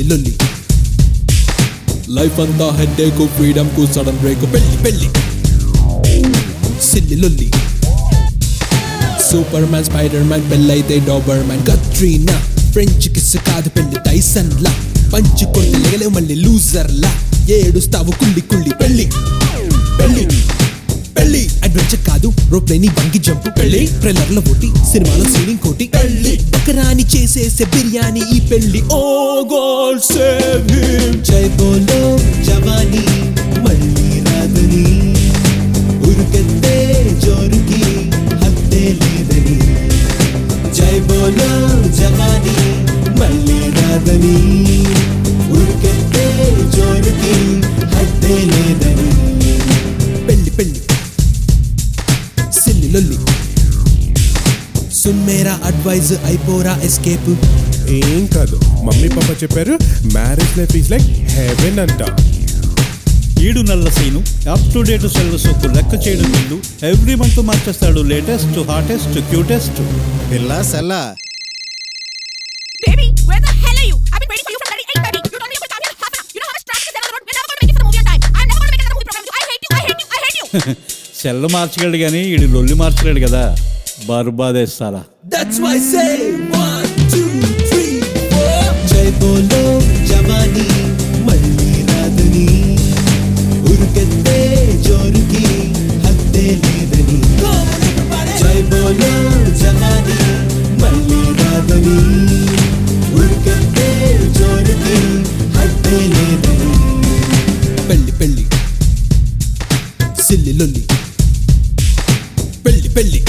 లొల్లి లైఫ్ అంతా హెడ్ఏకు ఫ్రీడమ్ కు సడన్ బ్రేక్ పెళ్లి పెళ్లి సిల్లి లొల్లి సూపర్ మ్యాన్ స్పైడర్ మ్యాన్ పెళ్ళైతే doberman Katrina French kiss కాదు పెళ్లి టైసన్ లా పంచి కొడితే లెగలేవు మళ్ళీ లూజర్ లా ఏడుస్తావు కుళ్ళి కుళ్ళి పెళ్లి పెళ్లి పెళ్లి అడ్వెంచర్ కాదు రోప్లేని బంగి జంప్ పెళ్లి ట్రైలర్ లో ఒకటి సినిమాలో సీనింగ్ కోటి పెళ్లి బకరాని చేసేసే బిర్యానీ ఈ పెళ్లి ఓ గోల్ సేవ్ హిమ్ జై బోలో జవానీ మళ్ళీ రాదని ఉరుకెత్తే జోరుకి హద్దే లేదని జై బోలో జవానీ మళ్ళీ రాదని ఉరుకెత్తే జోరుకి హద్దే లేదని పెళ్లి పెళ్లి సిల్లి లొల్లి సున్మేరా అడ్వైజ్ అయిపోరా ఎస్కేప్ ఏం కాదు మమ్మీ పాప చెప్పారు marriage life is like heaven అంట ఈడు నల్ల సీను అప్ టు డేట్ సెల్ సోకు లెక్క చేయడం వీళ్ళు ఎవ్రీ మంత్ మార్చేస్తాడు లేటెస్ట్ హాటెస్ట్ క్యూటెస్ట్ పిల్ల సెల్ల Baby, where the hell are you? I've been waiting for you for bloody eight, baby. You told me you would come here in half an hour. You know how much traffic is there on the road? We're never going to make it for the movie on time. I'm never going to make another movie program with you. I hate you. I hate you. I hate you. Cell మార్చగలడు కానీ ఈడు లొల్లి మార్చలేడు కదా బర్బాదేస్తారా that's why say 1 2 3 4 జై బోలో జవానీ మళ్ళీ రాదని ఉరుకెత్తే జోరుకి హద్దే లేదని జై బోలో జవానీ మళ్ళీ రాదని ఉరుకెత్తే జోరుకి హద్దే లేదని పెళ్లి పెళ్లి సిల్లి లొల్లి పెళ్లి పెళ్లి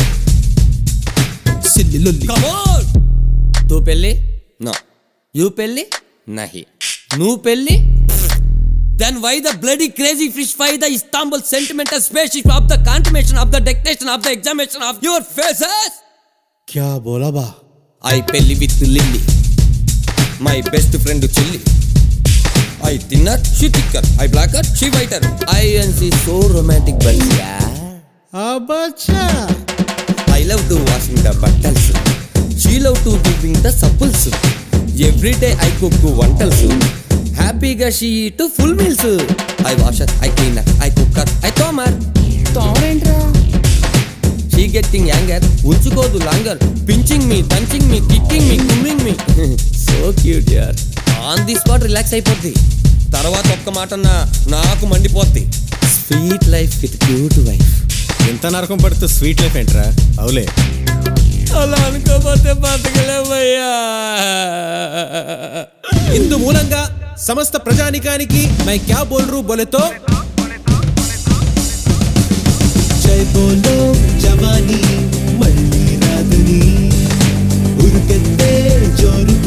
సిల్లి లొల్లి तू పెళ్ళి నో యూ పెళ్ళి నహి నువ్వు పెళ్ళి then why the bloody crazy fish why the Istanbul sentimental spaceship of the contamination of the dictation of the examination of your faces క్యా బోలా బా ఐ పెళ్లి with Lilly my best friend చెల్లి I thinner she thicker I blacker she whiter I and she so romantic బల్సియా అబ్బచ్చా I love to washing the బట్టల్స్ she love to giving the సప్పుల్స్ every day I cook వంటల్స్ హ్యాపీగా she to full meals I washer I cleaner I cooker I తోమర్ she getting anger ఉంచుకోదు longer pinching me దంచింగ్ me kicking me కుమ్మింగ్ me so cute యార్ on the spot relax అయిపోద్ది తర్వాత ఒక్క మాట అన్నా నాకు మండిపోద్ది sweet life with cute wife ఇంత నరకం పడుతూ స్వీట్ లైఫ్ ఏంట్రా అవులే అలా అనుకోపోతే బతకలేమయ్యా ఇందు మూలంగా సమస్త ప్రజానికానికి మై క్యా బోల్రు బోలెతో జై బోలో జవానీ మళ్ళీ రాదని ఉరుకెత్తే జోరు